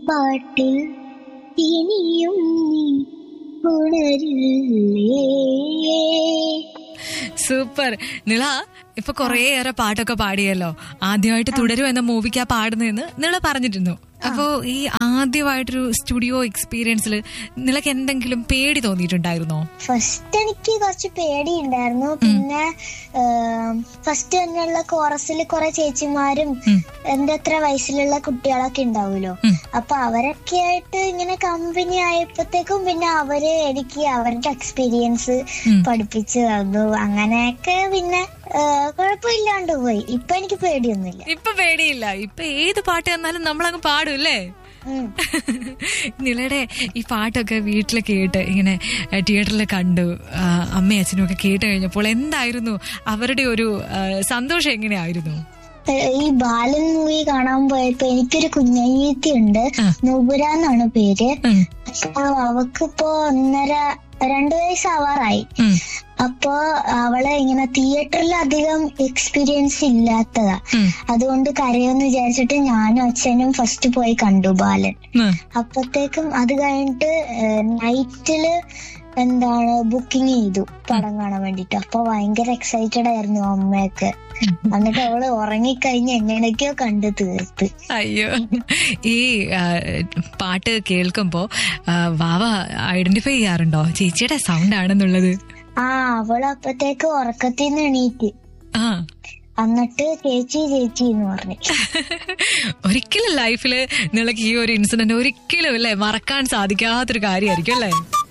പാട്ടിൽ ഇനിയും നീ ഉണരില്ലേ സൂപ്പർ നിള ഇപ്പൊ കുറേയേറെ പാട്ടൊക്കെ പാടിയല്ലോ ആദ്യമായിട്ട് തുടരും എന്ന മൂവിക്ക് ആ പാടുന്നതെന്ന് നിള പറഞ്ഞിരുന്നു അപ്പോ ഈ ആദ്യമായിട്ടൊരു സ്റ്റുഡിയോ എക്സ്പീരിയൻസിൽ നിളക്ക് എന്തെങ്കിലും പേടി തോന്നിയിട്ടുണ്ടായിരുന്നോ ഫസ്റ്റ് എനിക്ക് കുറച്ച് പേടിയുണ്ടായിരുന്നു പിന്നെ ഫസ്റ്റ് തന്നെയുള്ള കോറസിൽ കുറെ ചേച്ചിമാരും ഉം. എന്റെ അത്ര വയസ്സിലുള്ള കുട്ടികളൊക്കെ ഉണ്ടാവുമല്ലോ ഉം. അപ്പൊ അവരൊക്കെ ആയിട്ട് ഇങ്ങനെ കമ്പനി ആയപ്പോഴത്തേക്കും പിന്നെ അവര് എനിക്ക് അവരുടെ എക്സ്പീരിയൻസ് ഉം. പഠിപ്പിച്ചു തന്നു അങ്ങനെയൊക്കെ പിന്നെ ആ, കുഴപ്പമില്ലാണ്ട് പോയി ഇപ്പൊ എനിക്ക് പേടിയൊന്നുമില്ല ഇപ്പൊ പേടിയില്ല ഇപ്പൊ ഏത് പാട്ട് തന്നാലും നമ്മളങ്ങ് പാടും അല്ലേ ഉം. നിളയുടെ ഈ പാട്ടൊക്കെ വീട്ടിൽ കേട്ട് ഇങ്ങനെ തിയേറ്ററിൽ കണ്ടു ആ, അമ്മയും അച്ഛനും ഒക്കെ കേട്ട് കഴിഞ്ഞപ്പോൾ എന്തായിരുന്നു അവരുടെ ഒരു ആ, സന്തോഷം എങ്ങനെയായിരുന്നു ഈ ബാലൻ മൂവി കാണാൻ പോയപ്പോ എനിക്കൊരു കുഞ്ഞനിയത്തി ഉണ്ട് ആ. നുബുര എന്നാണ് പേര് ഉം, അപ്പൊ അവക്കിപ്പോ ഒന്നര രണ്ടു വയസ്സാവാറായി ഉം, അപ്പൊ അവളെ ഇങ്ങനെ തിയേറ്ററിൽ അധികം എക്സ്പീരിയൻസ് ഇല്ലാത്തതാ ഉം, അതുകൊണ്ട് കരയെന്ന് വിചാരിച്ചിട്ട് ഞാനും അച്ഛനും ഫസ്റ്റ് പോയി കണ്ടു ബാലൻ ഉം. അപ്പത്തേക്കും അത് കഴിഞ്ഞിട്ട് നൈറ്റില് എന്താണ് ബുക്കിംഗ് ചെയ്തു പടം കാണാൻ വേണ്ടിട്ട് അപ്പൊ ഭയങ്കര എക്സൈറ്റഡ് ആയിരുന്നു അമ്മയൊക്കെ എന്നിട്ട് അവള് ഉറങ്ങിക്കഴിഞ്ഞ് എങ്ങനെയൊക്കെയോ കണ്ടു തീർത്ത് അയ്യോ ഈ ആ, പാട്ട് കേൾക്കുമ്പോ ആ, വാവ ഐഡന്റിഫൈ ചെയ്യാറുണ്ടോ ചേച്ചിയുടെ സൗണ്ട് ആണെന്നുള്ളത് ആ അവള് അപ്പത്തേക്ക് ഉറക്കത്തിൽ നിന്ന് എണീറ്റ് ആ എന്നിട്ട് ചേച്ചി ചേച്ചി എന്ന് പറഞ്ഞു ഒരിക്കലും ലൈഫില് നിനക്ക് ഈ ഒരു ഇൻസിഡന്റ് ഒരിക്കലും അല്ലേ മറക്കാൻ സാധിക്കാത്തൊരു കാര്യമായിരിക്കും അല്ലേ